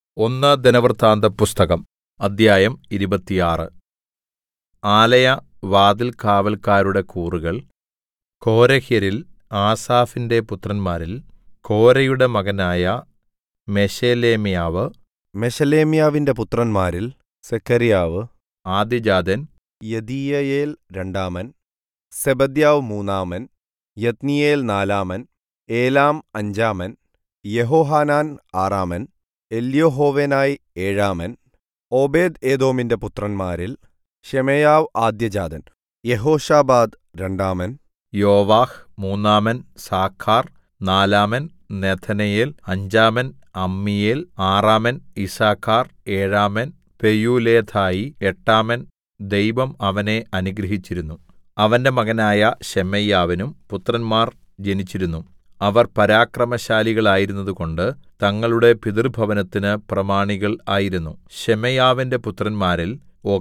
ഒന്ന് ദിനവൃത്താന്തപുസ്തകം അദ്ധ്യായം ഇരുപത്തിയാറ് ആലയ വാതിൽകാവല്ക്കാരുടെ കൂറുകൾ കോരഹ്യരിൽ ആസാഫിന്റെ പുത്രന്മാരിൽ കോരയുടെ മകനായ മെശേലെമ്യാവ് മെശലേമ്യാവിന്റെ പുത്രന്മാരിൽ സെഖര്യാവ് ആദ്യജാതൻ യദീയയേൽ രണ്ടാമൻ സെബദ്യാവ് മൂന്നാമൻ യത്നീയേൽ നാലാമൻ ഏലാം അഞ്ചാമൻ യെഹോഹാനാൻ ആറാമൻ എല്യോഹോവേനായി ഏഴാമൻ ഓബേദ് ഏദോമിന്റെ പുത്രന്മാരിൽ ശെമയ്യാവ് ആദ്യജാതൻ യെഹോശാബാദ് രണ്ടാമൻ യോവാഹ് മൂന്നാമൻ സാഖാർ നാലാമൻ നെഥനയേൽ അഞ്ചാമൻ അമ്മിയേൽ ആറാമൻ യിസ്സാഖാർ ഏഴാമൻ പെയൂലെഥായി എട്ടാമൻ ദൈവം അവനെ അനുഗ്രഹിച്ചിരുന്നു അവന്റെ മകനായ ശെമയ്യാവിനും പുത്രന്മാർ ജനിച്ചിരുന്നു അവർ പരാക്രമശാലികളായിരുന്നതുകൊണ്ട് തങ്ങളുടെ പിതൃഭവനത്തിന് പ്രമാണികൾ ആയിരുന്നു ശെമയ്യാവിന്റെ പുത്രന്മാരിൽ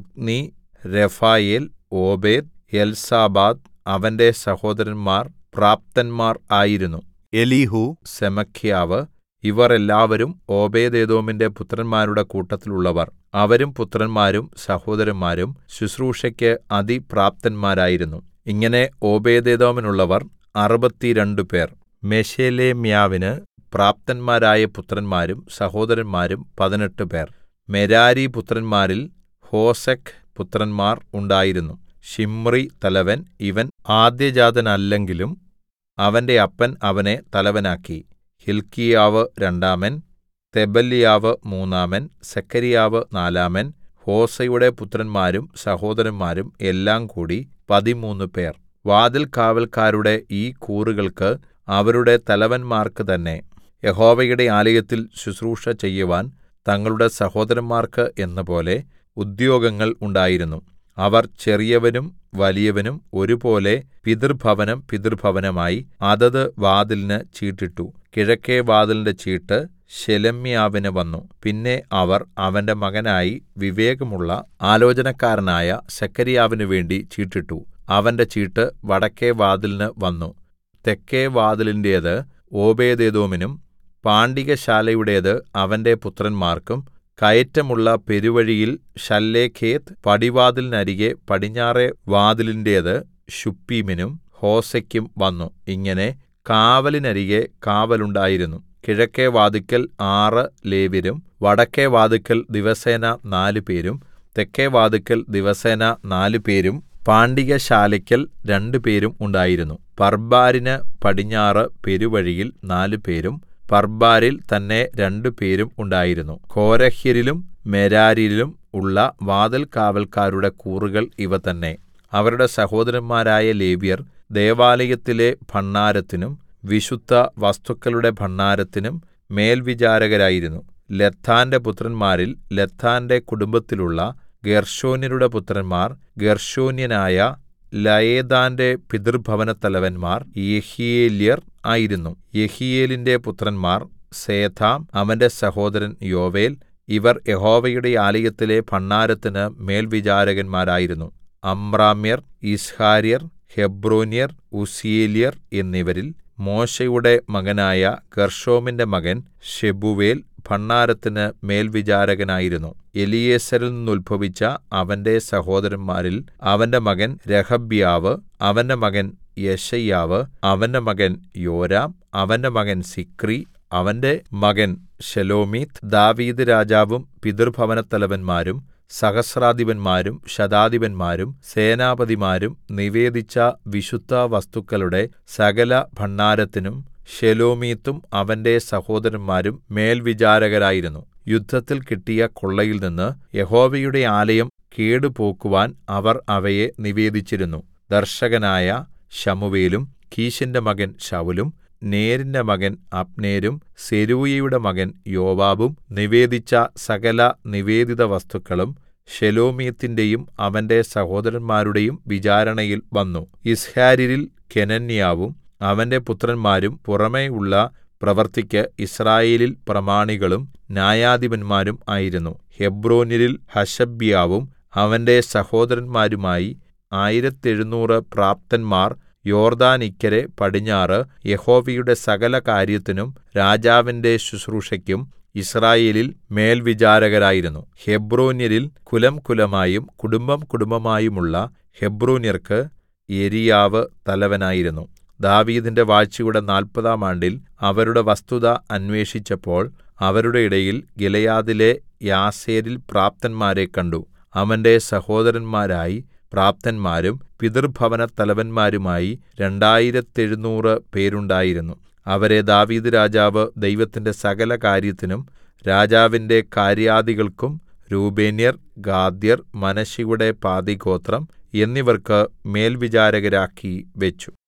ഒത്നിരെഫായേൽ ഓബേദ് എൽസാബാദ് അവന്റെ സഹോദരന്മാർ പ്രാപ്തന്മാർ ആയിരുന്നു എലീഹു സെമഖ്യാവ് ഇവർ എല്ലാവരും ഓബേദ്ഏദോമിന്റെ പുത്രന്മാരുടെ കൂട്ടത്തിലുള്ളവർ അവരും പുത്രന്മാരും സഹോദരന്മാരും ശുശ്രൂഷയ്ക്ക് അതിപ്രാപ്തന്മാരായിരുന്നു ഇങ്ങനെ ഓബേദ്ഏദോമിനുള്ളവർ അറുപത്തിരണ്ട് പേർ മെശേലെമ്യാവിന് പ്രാപ്തന്മാരായ പുത്രന്മാരും സഹോദരന്മാരും പതിനെട്ട് പേർ മെരാരി പുത്രന്മാരിൽ ഹോസെക്ക് പുത്രന്മാർ ഉണ്ടായിരുന്നു ശിമ്രി തലവൻ ഇവൻ ആദ്യജാതനല്ലെങ്കിലും അവന്റെ അപ്പൻ അവനെ തലവനാക്കി ഹില്ക്കീയാവ് രണ്ടാമൻ തെബല്യാവ് മൂന്നാമൻ സെഖര്യാവ് നാലാമൻ ഹോസയുടെ പുത്രന്മാരും സഹോദരന്മാരും എല്ലാം കൂടി പതിമൂന്ന് പേർ വാതിൽകാവല്ക്കാരുടെ ഈ കൂറുകൾക്ക് അവരുടെ തലവന്മാർക്ക് തന്നെ യഹോവയുടെ ആലയത്തിൽ ശുശ്രൂഷ ചെയ്യുവാൻ തങ്ങളുടെ സഹോദരന്മാർക്ക് എന്നപോലെ ഉദ്യോഗങ്ങൾ ഉണ്ടായിരുന്നു അവർ ചെറിയവനും വലിയവനും ഒരുപോലെ പിതൃഭവനം പിതൃഭവനമായി അതത് വാതിലിന് ചീട്ടിട്ടു കിഴക്കെ വാതിലിന്റെ ചീട്ട് ശെലെമ്യാവിന് വന്നു പിന്നെ അവർ അവന്റെ മകനായി വിവേകമുള്ള ആലോചനക്കാരനായ സെഖര്യാവിന് വേണ്ടി ചീട്ടിട്ടു അവന്റെ ചീട്ട് വടക്കെ വാതിലിന് വന്നു തെക്കെ വാതിലിന്റേത് ഓബേദ്ഏദോമിനും പാണ്ടികശാലയുടേത് അവന്റെ പുത്രന്മാർക്കും കയറ്റമുള്ള പെരുവഴിയിൽ ശല്ലേഖേത്ത് പടിവാതിലിനരികെ പടിഞ്ഞാറെ വാതിലിന്റേത് ശുപ്പീമിനും ഹോസയ്ക്കും വന്നു ഇങ്ങനെ കാവലിനരികെ കാവലുണ്ടായിരുന്നു കിഴക്കെ വാതിക്കൽ ആറ് ലേവ്യരും വടക്കെ വാതിക്കൽ ദിവസേന നാല് പേരും തെക്കെ വാതിക്കൽ ദിവസേന നാല് പേരും പാണ്ടികശാലയ്ക്കൽ രണ്ടുപേരും ഉണ്ടായിരുന്നു പർബാരിന് പടിഞ്ഞാറ് പെരുവഴിയിൽ നാലുപേരും പർബാരിൽ തന്നെ രണ്ടുപേരും ഉണ്ടായിരുന്നു കോരഹ്യരിലും മെരാര്യരിലും ഉള്ള വാതിൽകാവല്ക്കാരുടെ കൂറുകൾ ഇവ തന്നെ അവരുടെ സഹോദരന്മാരായ ലേവ്യർ ദേവാലയത്തിലെ ഭണ്ഡാരത്തിനും വിശുദ്ധ വസ്തുക്കളുടെ ഭണ്ഡാരത്തിനും മേൽവിചാരകരായിരുന്നു ലത്താന്റെ പുത്രന്മാരിൽ ലത്താന്റെ കുടുംബത്തിലുള്ള ഗെർശോന്യരുടെ പുത്രന്മാർ ഗെർശോന്യനായ ലയേദാന്റെ പിതൃഭവനത്തലവന്മാർ യെഹീയേല്യർ ആയിരുന്നു യെഹീയേലിന്റെ പുത്രന്മാർ സേഥാം അവന്റെ സഹോദരൻ യോവേൽ ഇവർ യഹോവയുടെ ആലയത്തിലെ ഭണ്ഡാരത്തിന് മേൽവിചാരകന്മാരായിരുന്നു അമ്രാമ്യർ യിസ്ഹാര്യർ ഹെബ്രോന്യർ ഉസീയേല്യർ എന്നിവരിൽ മോശയുടെ മകനായ ഗെർശോമിന്റെ മകൻ ശെബൂവേൽ ഭണ്ഡാരത്തിന് മേൽവിചാരകനായിരുന്നു എലീയേസരിൽ നിന്നുത്ഭവിച്ച അവന്റെ സഹോദരന്മാരിൽ അവന്റെ മകൻ രഹബ്യാവ് അവന്റെ മകൻ യെശയ്യാവ് അവന്റെ മകൻ യോരാം അവന്റെ മകൻ സിക്രി അവന്റെ മകൻ ശെലോമീത്ത് ദാവീദ് രാജാവും പിതൃഭവനത്തലവന്മാരും സഹസ്രാധിപന്മാരും ശതാധിപന്മാരും സേനാപതിമാരും നിവേദിച്ച വിശുദ്ധ വസ്തുക്കളുടെ സകല ഭണ്ഡാരത്തിനും ശെലോമീത്തും അവന്റെ സഹോദരന്മാരും മേൽവിചാരകരായിരുന്നു യുദ്ധത്തിൽ കിട്ടിയ കൊള്ളയിൽ നിന്ന് യഹോവയുടെ ആലയം കേടുപോക്കുവാൻ അവർ അവയെ നിവേദിച്ചിരുന്നു ദർശകനായ ശമുവേലും കീശിന്റെ മകൻ ശൌലും നേരിന്റെ മകൻ അബ്നേരും സെരൂയയുടെ മകൻ യോവാബും നിവേദിച്ച സകല നിവേദിത വസ്തുക്കളും ശെലോമീത്തിന്റെയും അവന്റെ സഹോദരന്മാരുടെയും വിചാരണയിൽ വന്നു യിസ്ഹാര്യരിൽ കെനന്യാവും അവന്റെ പുത്രന്മാരും പുറമേയുള്ള പ്രവൃത്തിക്ക് യിസ്രായേലിൽ പ്രമാണികളും ന്യായാധിപന്മാരും ആയിരുന്നു ഹെബ്രോന്യരിൽ ഹശബ്യാവും അവന്റെ സഹോദരന്മാരുമായി ആയിരത്തെഴുനൂറ് പ്രാപ്തന്മാർ യോർദ്ദാനിക്കരെ പടിഞ്ഞാറ് യഹോവയുടെ സകല കാര്യത്തിനും രാജാവിന്റെ ശുശ്രൂഷയ്ക്കും യിസ്രായേലിൽ മേൽവിചാരകരായിരുന്നു ഹെബ്രോന്യരിൽ കുലംകുലമായും കുടുംബം കുടുംബമായുമുള്ള ഹെബ്രോന്യർക്ക് യെരീയാവ് തലവനായിരുന്നു ദാവീദിന്റെ വാഴ്ചയുടെ നാല്പതാം ആണ്ടിൽ അവരുടെ വസ്തുത അന്വേഷിച്ചപ്പോൾ അവരുടെ ഇടയിൽ ഗിലെയാദിലെ യാസേരിൽ പ്രാപ്തന്മാരെ കണ്ടു അവന്റെ സഹോദരന്മാരായി പ്രാപ്തന്മാരും പിതൃഭവനത്തലവന്മാരുമായി രണ്ടായിരത്തെഴുനൂറ് പേരുണ്ടായിരുന്നു അവരെ ദാവീദ് രാജാവ് ദൈവത്തിന്റെ സകല കാര്യത്തിനും രാജാവിന്റെ കാര്യാദികൾക്കും രൂബേന്യർ ഗാദ്യർ മനശ്ശെയുടെ പാതിഗോത്രം എന്നിവർക്ക് മേൽവിചാരകരാക്കി വെച്ചു